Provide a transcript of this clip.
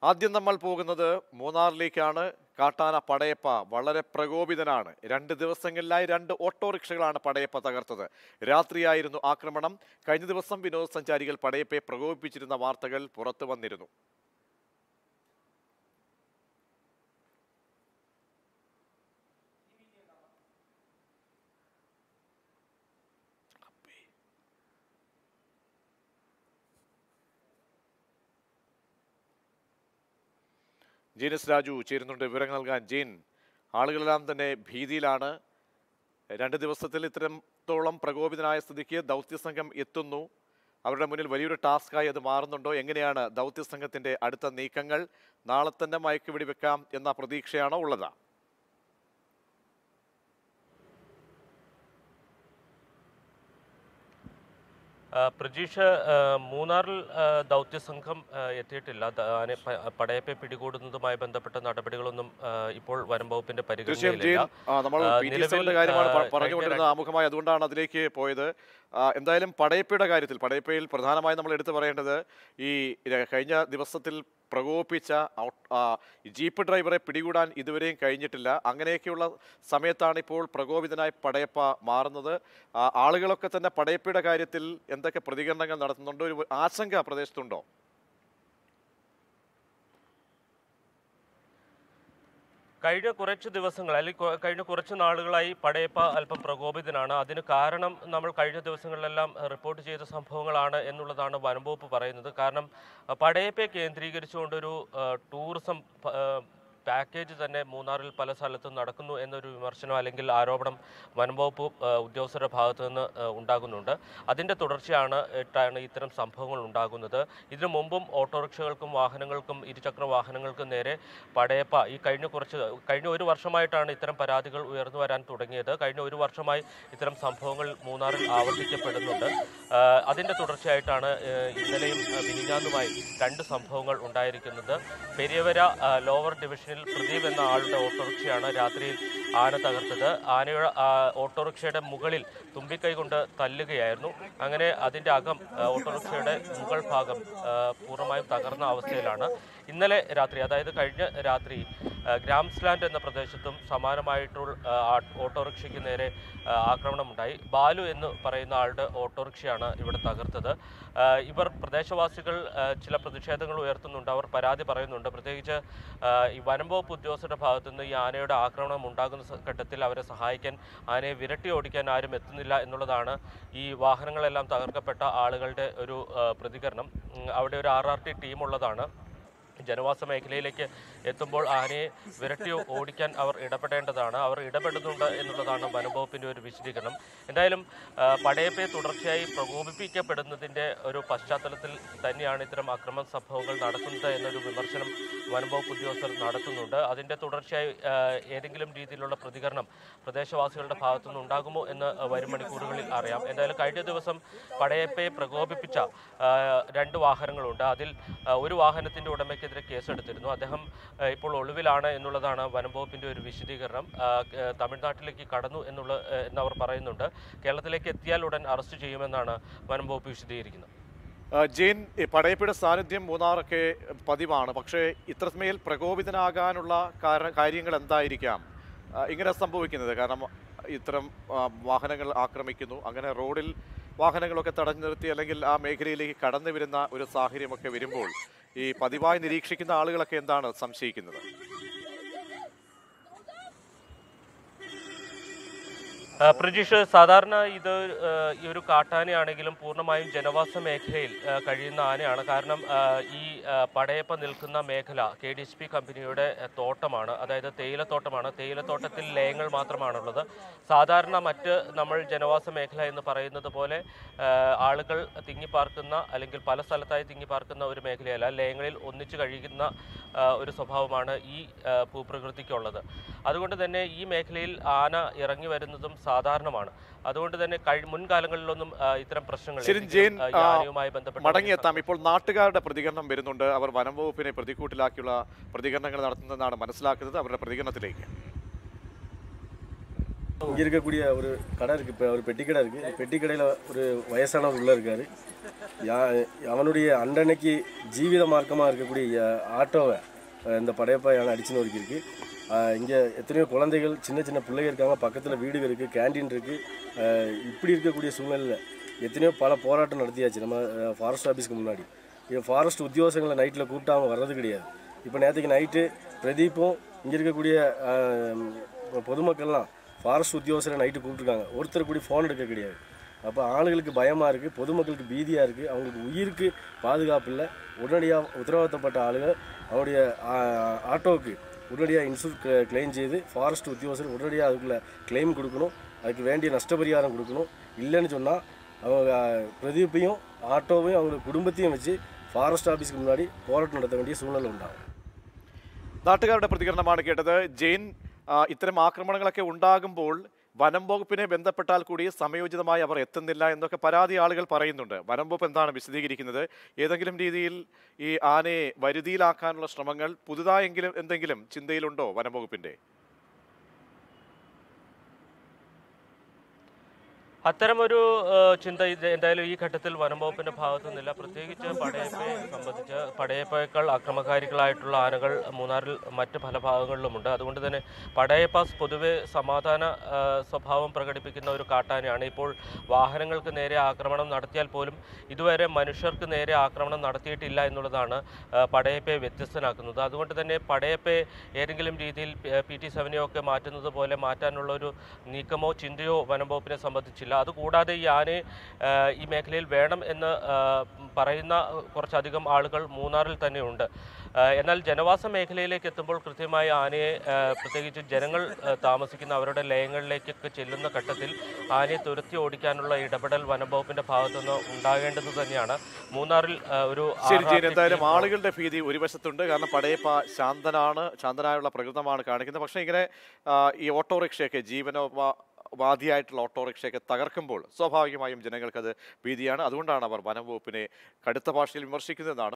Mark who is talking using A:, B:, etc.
A: ആദ്യം നമ്മൾ പോകുന്നത് മൂന്നാറിലേക്കാണ് കാട്ടാന പടയപ്പ വളരെ പ്രകോപിതനാണ് രണ്ട് ദിവസങ്ങളിലായി രണ്ട് ഓട്ടോറിക്ഷകളാണ് പടയപ്പ തകർത്തത് രാത്രിയായിരുന്നു ആക്രമണം കഴിഞ്ഞ ദിവസം വിനോദസഞ്ചാരികൾ പടയപ്പയെ പ്രകോപിപ്പിച്ചിരുന്ന വാർത്തകൾ പുറത്തു വന്നിരുന്നു ജീനസ് രാജു ചേരുന്നുണ്ട് വിവരങ്ങൾ നൽകാൻ ജീൻ ആളുകളെല്ലാം തന്നെ ഭീതിയിലാണ് രണ്ട് ദിവസത്തിൽ ഇത്തരത്തോളം പ്രകോപിതനായ സ്ഥിതിക്ക് ദൗത്യസംഘം എത്തുന്നു അവരുടെ മുന്നിൽ വലിയൊരു ടാസ്ക്കായി അത് മാറുന്നുണ്ടോ എങ്ങനെയാണ് ദൗത്യസംഘത്തിന്റെ അടുത്ത നീക്കങ്ങൾ നാളെ തന്നെ മയക്കുപിടി വെക്കാം എന്ന പ്രതീക്ഷയാണോ ഉള്ളത്
B: ആ, പ്രജീഷ് ആ, മൂന്നാറിൽ ആ, ദൗത്യസംഘം ആ, എത്തിയിട്ടില്ല ദ- ആനെ പ- പടയപ്പെ പിടികൂടുന്നതുമായി ബന്ധപ്പെട്ട നടപടികളൊന്നും ആ, ഇപ്പോൾ വനം വകുപ്പിന്റെ
A: തീർച്ചയായും ജീൻ
B: പരിഗണനയിലില്ല
A: ആ, നമ്മൾ
B: ആ,
A: പി ടി
B: നിലവിൽ,
A: എസിന്റെ കാര്യമാണ് പ-
B: ആ,
A: പറഞ്ഞുകൊണ്ടിരുന്നത് ആമുഖമായി അതുകൊണ്ടാണ് അതിലേക്ക് പോയത് ആ, എന്തായാലും പടയപ്പയുടെ കാര്യത്തിൽ പടയപ്പയിൽ പ്രധാനമായും നമ്മൾ എടുത്തു പറയേണ്ടത് ഈ ര- കഴിഞ്ഞ ദിവസത്തിൽ പ്രകോപിപ്പിച്ച ഔ- ആ, ഈ ജീപ്പ് ഡ്രൈവറെ പിടികൂടാൻ ഇതുവരെയും കഴിഞ്ഞിട്ടില്ല അങ്ങനെയൊക്കെയുള്ള സമയത്താണ് ഇപ്പോൾ പ്രകോപിതനായി പടയപ്പ മാറുന്നത് ആ, ആളുകളൊക്കെ തന്നെ പടയപ്പയുടെ കാര്യത്തിൽ എന്തൊക്കെ പ്രതികരണങ്ങൾ നടത്തുന്നുണ്ടോ ഒരു ആശങ്ക പ്രദേശത്തുണ്ടോ
B: കഴിഞ്ഞ കുറച്ച് ദിവസങ്ങൾ അല്ലെങ്കിൽ കൊ- കഴിഞ്ഞ കുറച്ച് നാളുകളായി പടയപ്പ അല്പം പ്രകോപിതനാണ് അതിന് കാരണം നമ്മൾ കഴിഞ്ഞ ദിവസങ്ങളിലെല്ലാം അഹ്, റിപ്പോർട്ട് ചെയ്ത സംഭവങ്ങളാണ് എന്നുള്ളതാണ് വനംവകുപ്പ് പറയുന്നത് കാരണം അഹ്, പടയപ്പയെ കേന്ദ്രീകരിച്ചുകൊണ്ടൊരു അഹ്, ടൂറിസം പ- അഹ്, പാക്കേജ് തന്നെ മൂന്നാറിൽ പല സ്ഥലത്തും നടക്കുന്നു എന്നൊരു വിമർശനം അല്ലെങ്കിൽ ആരോപണം വനംവകുപ്പ് അഹ്, ഉദ്യോഗസ്ഥരുടെ ഭാഗത്തു നിന്ന് അഹ്, ഉണ്ടാകുന്നുണ്ട് അതിൻ്റെ തുടർച്ചയാണ് ഇട്ടാണ് ഇത്തരം സംഭവങ്ങൾ ഉണ്ടാകുന്നത് ഇതിനു മുമ്പും ഓട്ടോറിക്ഷകൾക്കും വാഹനങ്ങൾക്കും ഇരുചക്ര വാഹനങ്ങൾക്കും നേരെ പടയപ്പ ഈ കഴിഞ്ഞ കുറച്ച് കഴിഞ്ഞ ഒരു വർഷമായിട്ടാണ് ഇത്തരം പരാതികൾ ഉയർന്നു വരാൻ തുടങ്ങിയത് കഴിഞ്ഞ ഒരു വർഷമായി ഇത്തരം സംഭവങ്ങൾ മൂന്നാറിൽ ആവർത്തിക്കപ്പെടുന്നുണ്ട് ആ, അതിൻ്റെ തുടർച്ചയായിട്ടാണ് ആ, ഇന്നലെയും ആ, മിനിഞ്ഞാന്നുമായി രണ്ട് സംഭവങ്ങൾ ഉണ്ടായിരിക്കുന്നത് പെരിയവര ആ, ലോവർ ഡിവിഷനിൽ പ്രദീപ് എന്ന ആളുടെ ഓട്ടോറിക്ഷയാണ് രാത്രിയിൽ ആന തകർത്തത് ആനയുടെ ആ, ഓട്ടോറിക്ഷയുടെ മുകളിൽ തുമ്പിക്കൈ കൊണ്ട് തല്ലുകയായിരുന്നു അങ്ങനെ അതിൻ്റെ അകം ആ, ഓട്ടോറിക്ഷയുടെ മുകൾ ഭാഗം ആ, പൂർണ്ണമായും തകർന്ന അവസ്ഥയിലാണ് ഇന്നലെ രാത്രി അതായത് കഴിഞ്ഞ രാത്രി ആ, ഗ്രാംസ്ലാൻഡ് എന്ന പ്രദേശത്തും സമാനമായിട്ടുള്ള ആ, ആ- ഓട്ടോറിക്ഷയ്ക്ക് നേരെ ആ, ആക്രമണമുണ്ടായി ബാലു എന്ന് പറയുന്ന ആളുടെ ഓട്ടോറിക്ഷയാണ് ഇവിടെ തകർത്തത് ആ, ഇവർ പ്രദേശവാസികൾ ആ, ചില പ്രതിഷേധങ്ങൾ ഉയർത്തുന്നുണ്ട് അവർ പരാതി പറയുന്നുണ്ട് പ്രത്യേകിച്ച് ആ, ഈ വനംവകുപ്പ് ഉദ്യോഗസ്ഥരുടെ ഭാഗത്തു നിന്ന് ഈ ആനയുടെ ആക്രമണം ഉണ്ടാകുന്ന സ- ഘട്ടത്തിൽ അവരെ സഹായിക്കാൻ ആനയെ വിരട്ടി ഓടിക്കാൻ ആരും എത്തുന്നില്ല എന്നുള്ളതാണ് ഈ വാഹനങ്ങളെല്ലാം തകർക്കപ്പെട്ട ആളുകളുടെ ഒരു ആ, പ്രതികരണം ഉം, അവിടെ ഒരു ആർ ആർ ടി ടീം ഉള്ളതാണ് ജനവാസ മേഖലയിലേക്ക് എത്തുമ്പോൾ ആനയെ വിരട്ടി ഓടിക്കാൻ അവർ ഇടപെടേണ്ടതാണ് അവർ ഇടപെടുന്നുണ്ട് എന്നുള്ളതാണ് വനംവകുപ്പിൻ്റെ ഒരു വിശദീകരണം എന്തായാലും ആ, പടയപ്പയെ തുടർച്ചയായി പ്രകോപിപ്പിക്കപ്പെടുന്നതിൻ്റെ ഒരു പശ്ചാത്തലത്തിൽ തന്നെയാണ് ഇത്തരം അക്രമ സംഭവങ്ങൾ നടക്കുന്നത് എന്നൊരു വിമർശനം വനംവകുപ്പ് ഉദ്യോഗസ്ഥർ നടത്തുന്നുണ്ട് അതിൻ്റെ തുടർച്ചയായി ആ, ഏതെങ്കിലും രീതിയിലുള്ള പ്രതികരണം പ്രദേശവാസികളുടെ ഭാഗത്തുനിന്ന് ഉണ്ടാകുമോ എന്ന് വരും മണിക്കൂറുകളിൽ അറിയാം എന്തായാലും കഴിഞ്ഞ ദിവസം പടയപ്പയെ പ്രകോപിപ്പിച്ച ആ, രണ്ട് വാഹനങ്ങളുണ്ട് അതിൽ ആ, ഒരു വാഹനത്തിൻ്റെ ഉടമയ്ക്കെതിരെ കേസെടുത്തിരുന്നു അദ്ദേഹം ആ, ഇപ്പോൾ ഒളിവിലാണ് എന്നുള്ളതാണ് വനം വകുപ്പിൻ്റെ ഒരു വിശദീകരണം ആ, ക- തമിഴ്നാട്ടിലേക്ക് കടന്നു എന്നുള്ള ആ, എന്നവർ പറയുന്നുണ്ട് കേരളത്തിലേക്ക് എത്തിയാൽ ഉടൻ അറസ്റ്റ് ചെയ്യുമെന്നാണ് വനം വകുപ്പ് വിശദീകരിക്കുന്നത്
A: ആ, ജെയിൻ ഈ പടയപ്പയുടെ സാന്നിധ്യം മൂന്നാറൊക്കെ പതിവാണ് പക്ഷേ ഇത്രമേൽ പ്രകോപിതനാകാനുള്ള കാര കാര്യങ്ങൾ എന്തായിരിക്കാം ആ, ഇങ്ങനെ സംഭവിക്കുന്നത് കാരണം ഇത്തരം ആ, വാഹനങ്ങൾ ആക്രമിക്കുന്നു അങ്ങനെ റോഡിൽ വാഹനങ്ങളൊക്കെ തടഞ്ഞു നിർത്തി അല്ലെങ്കിൽ ആ മേഖലയിലേക്ക് കടന്നു വരുന്ന ഒരു സാഹചര്യമൊക്കെ വരുമ്പോൾ ഈ പതിവായി നിരീക്ഷിക്കുന്ന ആളുകളൊക്കെ എന്താണ് സംശയിക്കുന്നത്
B: ആ, പ്രജീഷ് സാധാരണ ഇത് ആ, ഈ ഒരു കാട്ടാനയാണെങ്കിലും പൂർണ്ണമായും ജനവാസ മേഖലയിൽ ആ, കഴിയുന്ന ആനയാണ് കാരണം ആ, ഈ ആ, പടയപ്പ നിൽക്കുന്ന മേഖല കെ ഡി എസ് പി കമ്പനിയുടെ ആ, തോട്ടമാണ് അതായത് തേയിലത്തോട്ടമാണ് തേയിലത്തോട്ടത്തിൽ ലയങ്ങൾ മാത്രമാണുള്ളത് സാധാരണ മറ്റ് നമ്മൾ ജനവാസ മേഖല എന്ന് പറയുന്നത് പോലെ ആ, ആളുകൾ തിങ്ങിപ്പാർക്കുന്ന അല്ലെങ്കിൽ പല സ്ഥലത്തായി തിങ്ങിപ്പാർക്കുന്ന ഒരു മേഖലയല്ല ലയങ്ങളിൽ ഒന്നിച്ചു കഴിയുന്ന ആ, ഒരു സ്വഭാവമാണ് ഈ ആ, ഭൂപ്രകൃതിക്കുള്ളത് അതുകൊണ്ട് തന്നെ ഈ മേഖലയിൽ ആന ഇറങ്ങി വരുന്നതും സാധാരണമാണ് അതുകൊണ്ട് തന്നെ കഴി മുൻകാലങ്ങളിലൊന്നും ആ, ഇത്തരം പ്രശ്നങ്ങൾ
A: ശരി,
B: ഏതെങ്കിലും,
A: ജെയിൻ,
B: ആ, ഈ
A: ആ,
B: ആനയുമായി ബന്ധപ്പെട്ട
A: മടങ്ങിയെത്താം ഇപ്പോൾ നാട്ടുകാരുടെ പ്രതികരണം വരുന്നുണ്ട് അവർ വനം വകുപ്പിനെ പ്രതിക്കൂട്ടിലാക്കിയുള്ള പ്രതികരണങ്ങൾ നടത്തുന്നതെന്നാണ് മനസ്സിലാക്കുന്നത് അവരുടെ പ്രതികരണത്തിലേക്ക്
C: இங்கே இருக்கக்கூடிய ஒரு கடை இருக்குது இப்போ ஒரு பெட்டி கடை இருக்குது பெட்டி கடையில் ஒரு வயசானவர் உள்ளே இருக்கார் யா அவனுடைய அண்டன்னைக்கு ஜீவித மார்க்கமாக இருக்கக்கூடிய யா- ஆட்டோவை அஹ், இந்த படையப்பா யானை அடிச்சு நொறுக்கியிருக்கு இங்கே எத்தனையோ குழந்தைகள் சின்ன சின்ன பிள்ளைங்க இருக்காங்க பக்கத்தில் வீடுகள் இருக்குது கேண்டீன் இருக்குது இப்படி இருக்கக்கூடிய சூழ்நிலையில் எத்தனையோ பல போராட்டம் நடத்தியாச்சு நம்ம ஃபாரஸ்ட் ஆஃபீஸ்க்கு முன்னாடி இது ஃபாரஸ்ட் உத்தியோகங்களை நைட்டில் கூப்பிட்டு அவங்க வர்றது கிடையாது இப்போ நேற்றுக்கு நைட்டு பிரதீப்பும் இங்கே இருக்கக்கூடிய அஹ், பொதுமக்கள்லாம் ஃபாரஸ்ட் உத்தியோகஸ்தரை நைட்டு கூப்பிட்ருக்காங்க ஒருத்தர் கூட ஃபோன் எடுக்க கிடையாது அப்போ ஆளுகளுக்கு பயமாக இருக்குது பொதுமக்களுக்கு பீதியாக இருக்குது அவங்களுக்கு உயிருக்கு பாதுகாப்பு இல்லை உடனடியாக உத்தரவாதப்பட்ட ஆளுகள் அவருடைய ஆ- ஆட்டோவுக்கு உடனடியாக இன்சூர் கிளைம் செய்து ஃபாரஸ்ட் உத்தியோகஸ்தர் உடனடியாக அதுக்குள்ள கிளைம் கொடுக்கணும் அதுக்கு வேண்டிய நஷ்டபரிகாரம் கொடுக்கணும் இல்லைன்னு சொன்னால் அவங்க பிரதீப்பையும் ஆட்டோவையும் அவங்க குடும்பத்தையும் வச்சு ஃபாரஸ்ட் ஆஃபீஸ்க்கு முன்னாடி போராட்டம் நடத்த வேண்டிய சூழ்நிலை ഉണ്ടാകും
A: നാട്ടുകാരുടെ പ്രതികരണമാണ് കേട്ടത് ജെയിൻ ആ, ഇത്തരം ആക്രമണങ്ങളൊക്കെ ഉണ്ടാകുമ്പോൾ വനം വകുപ്പിനെ ബന്ധപ്പെട്ടാൽ കൂടി സമയോചിതമായി അവർ എത്തുന്നില്ല എന്നൊക്കെ പരാതി ആളുകൾ പറയുന്നുണ്ട് വനം വകുപ്പ് എന്താണ് വിശദീകരിക്കുന്നത് ഏതെങ്കിലും രീതിയിൽ ഈ ആനയെ വരുതിയിലാക്കാനുള്ള ശ്രമങ്ങൾ പുതുതായെങ്കിലും എന്തെങ്കിലും ചിന്തയിലുണ്ടോ വനം വകുപ്പിന്റെ
B: അത്തരമൊരു ആ, ചിന്ത ഇത് എന്തായാലും ഈ ഘട്ടത്തിൽ വനം വകുപ്പിന്റെ ഭാഗത്തു നിന്നില്ല പ്രത്യേകിച്ച് പടയപ്പയെ സംബന്ധിച്ച് പടയപ്പയേക്കാൾ അക്രമകാരികളായിട്ടുള്ള ആനകൾ മൂന്നാറിൽ മറ്റ് പല ഭാഗങ്ങളിലുമുണ്ട് അതുകൊണ്ട് തന്നെ പടയപ്പാസ് പൊതുവെ സമാധാന ആ, സ്വഭാവം പ്രകടിപ്പിക്കുന്ന ഒരു കാട്ടാനയാണ് ഇപ്പോൾ വാഹനങ്ങൾക്ക് നേരെ ആക്രമണം നടത്തിയാൽ പോലും ഇതുവരെ മനുഷ്യർക്ക് നേരെ ആക്രമണം നടത്തിയിട്ടില്ല എന്നുള്ളതാണ് ആ, പടയപ്പയെ വ്യത്യസ്തനാക്കുന്നത് അതുകൊണ്ട് തന്നെ പടയപ്പയെ ഏതെങ്കിലും രീതിയിൽ പി ടി സെവനെയോ ഒക്കെ മാറ്റുന്നത് പോലെ മാറ്റാനുള്ള ഒരു നീക്കമോ ചിന്തയോ വനം വകുപ്പിനെ സംബന്ധിച്ചില്ല അതുകൂടാതെ ഈ ആനയെ ആ, ഈ മേഖലയിൽ വേണം എന്ന് ആ, പറയുന്ന കുറച്ചധികം ആളുകൾ മൂന്നാറിൽ തന്നെയുണ്ട് ആ, എന്നാൽ ജനവാസ മേഖലയിലേക്ക് എത്തുമ്പോൾ കൃത്യമായി ആനയെ ആ, പ്രത്യേകിച്ച് ജനങ്ങൾ ആ, താമസിക്കുന്ന അവരുടെ ലയങ്ങളിലേക്കൊക്കെ ചെല്ലുന്ന ഘട്ടത്തിൽ ആനയെ തുരത്തി ഓടിക്കാനുള്ള ഇടപെടൽ വനം വകുപ്പിന്റെ ഭാഗത്തുനിന്ന് ഉണ്ടാകേണ്ടത് തന്നെയാണ് മൂന്നാറിൽ ആ, ഒരു
A: ശരി ജെയിൻ
B: RRT
A: എന്തായാലും
B: team-
A: ആളുകളുടെ ഭീതി ഒരു വശത്തുണ്ട് കാരണം പടയപ്പ ശാന്തനാണ് ശാന്തനായുള്ള പ്രകൃതമാണ് കാണിക്കുന്നത് പക്ഷേ ഇങ്ങനെ ആ, ഈ ഓട്ടോറിക്ഷയൊക്കെ ജീവനോപാ ഉപാധിയായിട്ടുള്ള ഓട്ടോറിക്ഷയൊക്കെ തകർക്കുമ്പോൾ സ്വാഭാവികമായും ജനങ്ങൾക്കത് ഭീതിയാണ് അതുകൊണ്ടാണ് അവർ വനം വകുപ്പിനെ കടുത്ത ഭാഷയിൽ വിമർശിക്കുന്നതെന്നാണ്